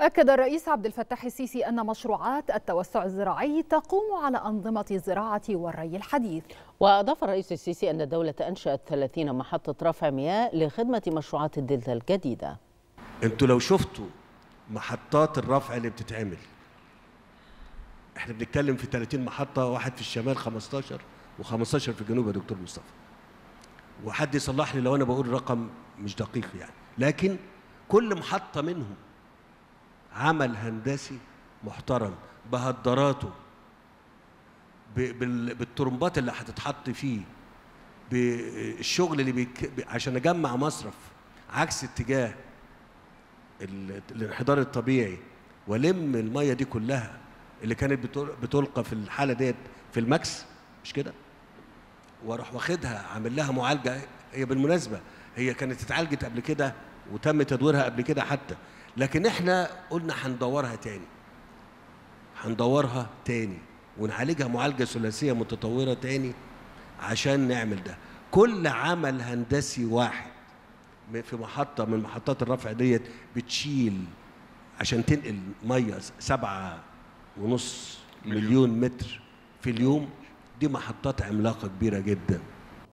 أكد الرئيس عبد الفتاح السيسي أن مشروعات التوسع الزراعي تقوم على أنظمة الزراعة والري الحديث وأضاف الرئيس السيسي أن الدولة أنشأت 30 محطة رفع مياه لخدمة مشروعات الدلتا الجديدة انتوا لو شفتوا محطات الرفع اللي بتتعمل احنا بنتكلم في 30 محطة واحد في الشمال 15 و15 في الجنوب يا دكتور مصطفى وحد يصلح لي لو انا بقول رقم مش دقيق يعني لكن كل محطة منهم عمل هندسي محترم بهدراته ب- بال- بالترمبات اللي هتتحط فيه بالشغل اللي بيك... ب- عشان اجمع مصرف عكس اتجاه ال- الانحدار الطبيعي والم الميه دي كلها اللي كانت بتل- بتلقى في الحاله ديت في الماكس مش كده واروح واخدها عامل لها معالجه هي بالمناسبه هي كانت اتعالجت قبل كده وتم تدويرها قبل كده حتى لكن احنا قلنا هندورها تاني هندورها تاني ونعالجها معالجه ثلاثيه متطوره تاني عشان نعمل ده كل عمل هندسي واحد م- في محطه من محطات الرفع ديت بتشيل عشان تنقل ميه س- سبعة ونص مليون متر في اليوم دي محطات عملاقه كبيره جدا